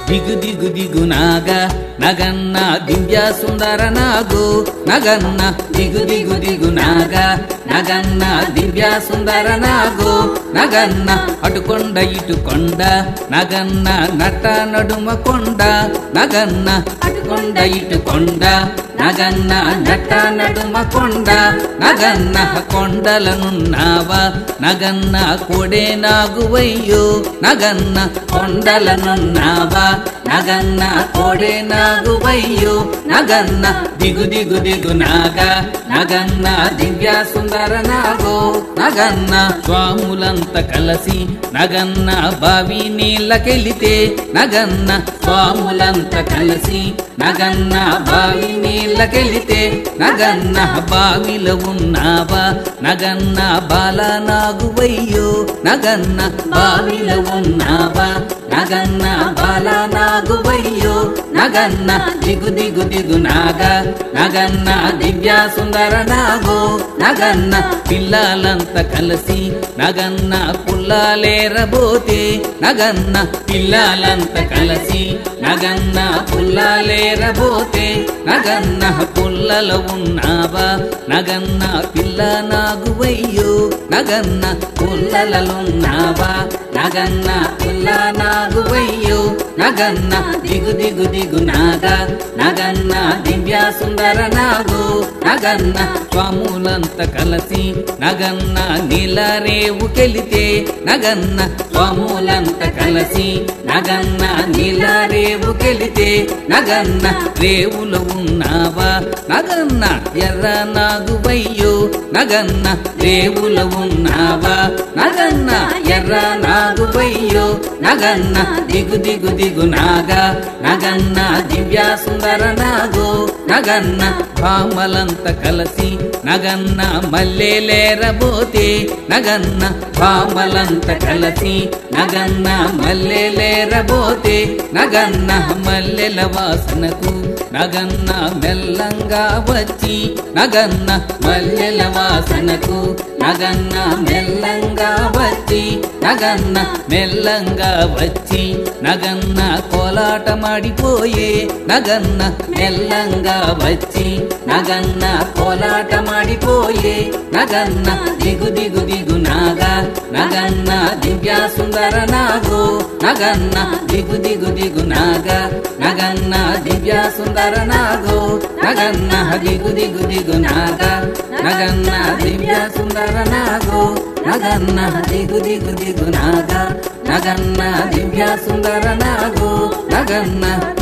దిగు దిగు దిగు నాగ నగన్న దివ్య సుందర నాగు నగన్న దిగు దిగు దిగు నాగ నగన్న దివ్య సుందర నాగు నగన్న అటుకొండ ఇటు కొండ నగన్న నట నడుమ కొండ నగన్న అటుకొండ ఇటు కొండ నగన్న నట నడుమ కొండ నగన్న కొండలనున్నావా నగన్న కొడే నాగువయ్యో నగన్న కొండలనున్నావా నగన్న కొడే నాగువయ్యో నగన్న దిగు దిగు దిగు నాగ నగన్న దివ్య సుందర నాగో నగన్న స్వాములంత కలసి నగన్న బావి నీళ్ళకెళితే నగన్న స్వాములంత కలిసి నగన్న బావి నీళ్ళకెళితే నగన్న బావిలో ఉన్నావా నగన్న బాల నాగువయ్యో నగన్న బావిలో ఉన్నావా నగన్న బాల నాగువయ్యో నగన్న దిగు దిగు దిగు నాగ నగన్న దివ్య సుందర నాగో నగన్న పిల్లలంత కలిసి నగన్న పుల్లాలేరబోతే నగన్న పిల్లలంత కలిసి నగన్న పుల్లాలేరబోతే నగన్న పుల్లలో ఉన్నావా నగన్న పిల్ల నాగువయ్యో నగన్న పుల్లలలున్నావా నగన్న పుల్ల నాగువయ్యో నగన్న దిగు దిగు దిగు నాగ నగన్న దివ్య సుందర నాగు నగన్న స్వాములంత కలసి నగన్న నీలరేవు కెలితే నగన్న స్వాములంత కలసి నగన్న నీలరేవు కెలితే నగన్న రేవులో ఉన్నావా నగన్న ఎర్ర నాగువయ్యో నగన్న రేవులో ఉన్నావా నగన్న ఎర్ర నాగువయ్యో నగన్న దిగు దిగు దిగు నాగ నగన్న దివ్య సుందర నాగో నగన్న భామలంత కలసి నగన్న మల్లెలేరబోతే నగన్న భామలంత కలసి నగన్న మల్లెలేరబోతే నగన్న మల్లెల వాసనకు నగన్న మెల్లంగా వచ్చి నగన్న మల్లెల వాసనకు నగన్న మెల్లంగా వచ్చి నగన్న మెల్లంగా వచ్చి నగన్న కోలాటమాడిపోయే నగన్న మెల్లంగా వచ్చి నగన్న కోలాటమాడిపోయే నగన్న దిగు దిగు దిగు నాగ నగన్న దివ్య సుందర నాగో నగన్న దిగు దిగు దిగు నాగ నగన్న దివ్య సుందర నాగో నగన్న దిగు దిగు దిగు నాగ నగన్న దివ్య సుందర నాగో నగన్న దిగు దిగు దిగు నాగ నగన్న దివ్య సుందర నాగో నగన్న